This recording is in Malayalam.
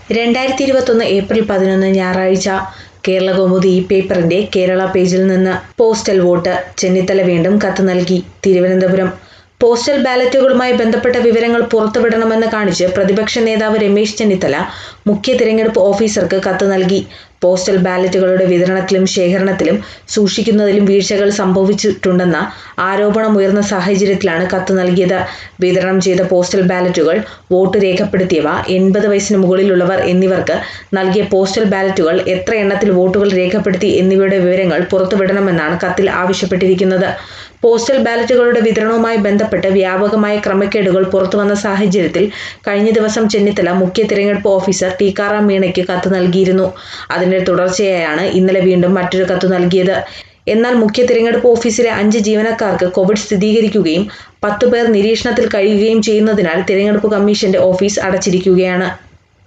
രണ്ടായിരത്തി ഇരുപത്തൊന്ന് ഏപ്രിൽ പതിനൊന്ന് ഞായറാഴ്ച കേരള കൗമുദി ഈ പേപ്പറിന്റെ കേരള പേജിൽ നിന്ന് പോസ്റ്റൽ വോട്ട് ചെന്നിത്തല വീണ്ടും കത്ത് നൽകി തിരുവനന്തപുരം പോസ്റ്റൽ ബാലറ്റുകളുമായി ബന്ധപ്പെട്ട വിവരങ്ങൾ പുറത്തുവിടണമെന്ന് കാണിച്ച് പ്രതിപക്ഷ നേതാവ് രമേശ് ചെന്നിത്തല മുഖ്യ തിരഞ്ഞെടുപ്പ് ഓഫീസർക്ക് കത്ത് നൽകി പോസ്റ്റൽ ബാലറ്റുകളുടെ വിതരണത്തിലും ശേഖരണത്തിലും സൂക്ഷിക്കുന്നതിലും വീഴ്ചകൾ സംഭവിച്ചിട്ടുണ്ടെന്ന ആരോപണമുയർന്ന സാഹചര്യത്തിലാണ് കത്ത് നൽകിയത് വിതരണം ചെയ്ത പോസ്റ്റൽ ബാലറ്റുകൾ വോട്ട് രേഖപ്പെടുത്തിയവ എൺപത് വയസ്സിന് മുകളിലുള്ളവർ എന്നിവർക്ക് നൽകിയ പോസ്റ്റൽ ബാലറ്റുകൾ എത്ര എണ്ണത്തിൽ വോട്ടുകൾ രേഖപ്പെടുത്തി എന്നിവയുടെ വിവരങ്ങൾ പുറത്തുവിടണമെന്നാണ് കത്തിൽ ആവശ്യപ്പെട്ടിരിക്കുന്നത് പോസ്റ്റൽ ബാലറ്റുകളുടെ വിതരണവുമായി ബന്ധപ്പെട്ട് വ്യാപകമായ ക്രമക്കേടുകൾ പുറത്തുവന്ന സാഹചര്യത്തിൽ കഴിഞ്ഞ ദിവസം ചെന്നിത്തല മുഖ്യ തിരഞ്ഞെടുപ്പ് ഓഫീസർ ടിക്കാറാം മീണയ്ക്ക് കത്ത് നൽകിയിരുന്നു അതിന്റെ തുടർച്ചയായാണ് ഇന്നലെ വീണ്ടും മറ്റൊരു കത്ത് നൽകിയത് എന്നാൽ മുഖ്യ തിരഞ്ഞെടുപ്പ് ഓഫീസിലെ അഞ്ച് ജീവനക്കാർക്ക് കോവിഡ് സ്ഥിരീകരിക്കുകയും പത്തു പേർ നിരീക്ഷണത്തിൽ കഴിയുകയും ചെയ്യുന്നതിനാൽ തിരഞ്ഞെടുപ്പ് കമ്മീഷന്റെ ഓഫീസ് അടച്ചിരിക്കുകയാണ്